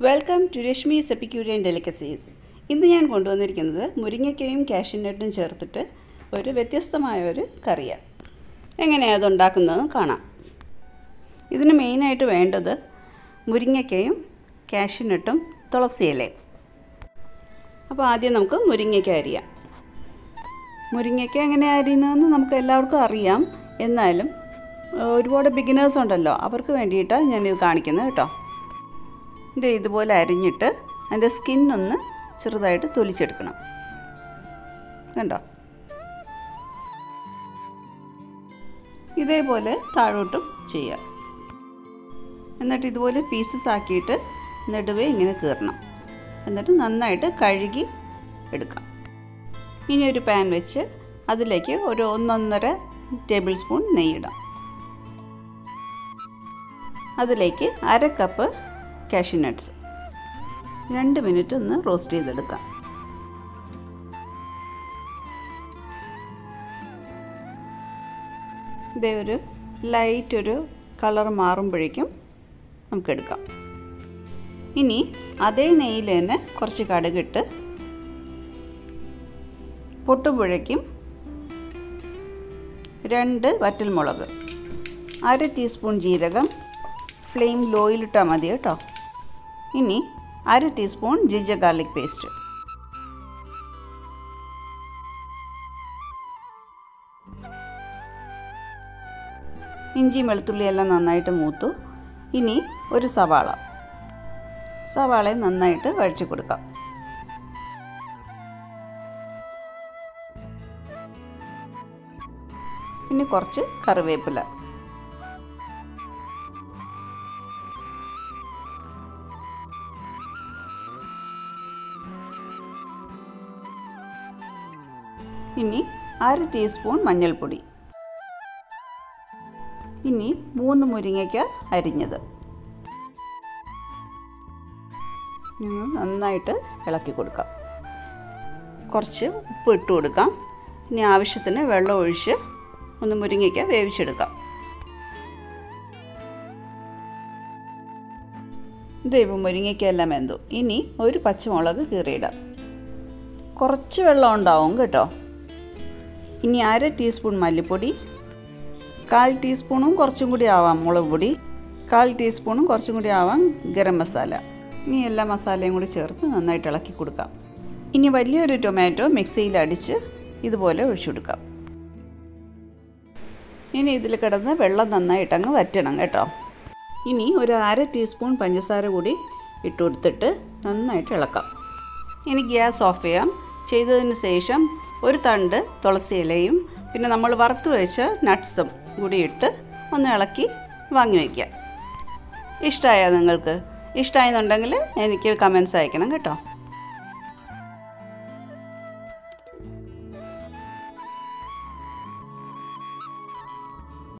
welcome to Rashmi's epicurean delicacies ഇന്ന് ഞാൻ കൊണ്ടുവന്നിരിക്കുന്നത് മുരിങ്ങയ്ക്കയും കാഷ്യൂനട്ടും ചേർത്തിട്ട് ഒരു വ്യത്യസ്തമായ ഒരു കറിയാണ് എങ്ങനെയാണ് അത് ഉണ്ടാക്കുന്നതെന്ന് കാണാം ഇതിന് മെയിനായിട്ട് വേണ്ടത് മുരിങ്ങയ്ക്കയും കാഷ്യൂനട്ടും തുളസിയിലയും അപ്പോൾ ആദ്യം നമുക്ക് മുരിങ്ങയ്ക്ക അരിയാം മുരിങ്ങയ്ക്ക എങ്ങനെ അരിയുന്നതെന്ന് നമുക്ക് എല്ലാവർക്കും അറിയാം എന്നാലും ഒരുപാട് ബിഗിനേഴ്സ് ഉണ്ടല്ലോ അവർക്ക് വേണ്ടിയിട്ടാണ് ഞാനിത് കാണിക്കുന്നത് കേട്ടോ ഇത് ഇതുപോലെ അരിഞ്ഞിട്ട് അതിൻ്റെ സ്കിന്നൊന്ന് ചെറുതായിട്ട് തൊലിച്ചെടുക്കണം കണ്ടോ ഇതേപോലെ താഴോട്ടും ചെയ്യാം എന്നിട്ട് ഇതുപോലെ പീസസ് ആക്കിയിട്ട് നെടുവേ ഇങ്ങനെ കീറണം എന്നിട്ട് നന്നായിട്ട് കഴുകി എടുക്കാം ഇനി ഒരു പാൻ വെച്ച് അതിലേക്ക് ഒരു ഒന്നൊന്നര ടേബിൾ സ്പൂൺ നെയ്യിടാം അതിലേക്ക് അര കപ്പ് കാഷ്യൂ നട്ട്സ് രണ്ട് മിനിറ്റ് ഒന്ന് റോസ്റ്റ് ചെയ്തെടുക്കാം ഇതേ ഒരു ലൈറ്റ് ഒരു കളർ മാറുമ്പോഴേക്കും നമുക്കെടുക്കാം ഇനി അതേ നെയ്യിൽ തന്നെ കുറച്ച് കടുകിട്ട് പൊട്ടുമ്പോഴേക്കും രണ്ട് വറ്റൽമുളക് അര ടീസ്പൂൺ ജീരകം ഫ്ലെയിം ലോയിലിട്ടാൽ മതി കേട്ടോ ഇനി അര ടീസ്പൂൺ ജിഞ്ചർ ഗാർലിക് പേസ്റ്റ് ഇഞ്ചി വെളുത്തുള്ളി എല്ലാം നന്നായിട്ട് മൂത്തു ഇനി ഒരു സവാള സവാളയെ നന്നായിട്ട് വഴിച്ചു കൊടുക്കാം ഇനി കുറച്ച് കറിവേപ്പില ഇനി അര ടീസ്പൂൺ മഞ്ഞൾപ്പൊടി ഇനി മൂന്ന് മുരിങ്ങയ്ക്ക അരിഞ്ഞത് നന്നായിട്ട് ഇളക്കി കൊടുക്കാം കുറച്ച് ഉപ്പ് ഇട്ട് കൊടുക്കാം ഇനി ആവശ്യത്തിന് വെള്ളം ഒഴിച്ച് ഒന്ന് മുരിങ്ങയ്ക്ക വേവിച്ചെടുക്കാം ദൈവം മുരിങ്ങയ്ക്ക എല്ലാം വെന്തു ഇനി ഒരു പച്ചമുളക് കീറിയിടാം കുറച്ച് വെള്ളം ഉണ്ടാവും കേട്ടോ ഇനി അര ടീസ്പൂൺ മല്ലിപ്പൊടി കാൽ ടീസ്പൂണും കുറച്ചും കൂടി ആവാം മുളക് പൊടി കാൽ ടീസ്പൂണും കുറച്ചും കൂടി ആവാം ഗരം മസാല ഇനി എല്ലാ മസാലയും കൂടി ചേർത്ത് നന്നായിട്ട് ഇളക്കി കൊടുക്കാം ഇനി വലിയൊരു ടൊമാറ്റോ മിക്സിയിൽ അടിച്ച് ഇതുപോലെ ഒഴിച്ചു കൊടുക്കാം ഇനി ഇതിൽ കിടന്ന് വെള്ളം നന്നായിട്ട് അങ്ങ് വറ്റണം കേട്ടോ ഇനി ഒരു അര ടീസ്പൂൺ പഞ്ചസാര കൂടി ഇട്ട് കൊടുത്തിട്ട് നന്നായിട്ട് ഇളക്കാം ഇനി ഗ്യാസ് ഓഫ് ചെയ്യാം ചെയ്തതിന് ശേഷം ഒരു തണ്ട് തുളസി ഇലയും പിന്നെ നമ്മൾ വറുത്ത് വെച്ച നട്ട്സും കൂടി ഇട്ട് ഒന്ന് ഇളക്കി വാങ്ങി വയ്ക്കാം ഇഷ്ടമായോ നിങ്ങൾക്ക് ഇഷ്ടമായെന്നുണ്ടെങ്കിൽ എനിക്ക് കമൻസ് അയക്കണം കേട്ടോ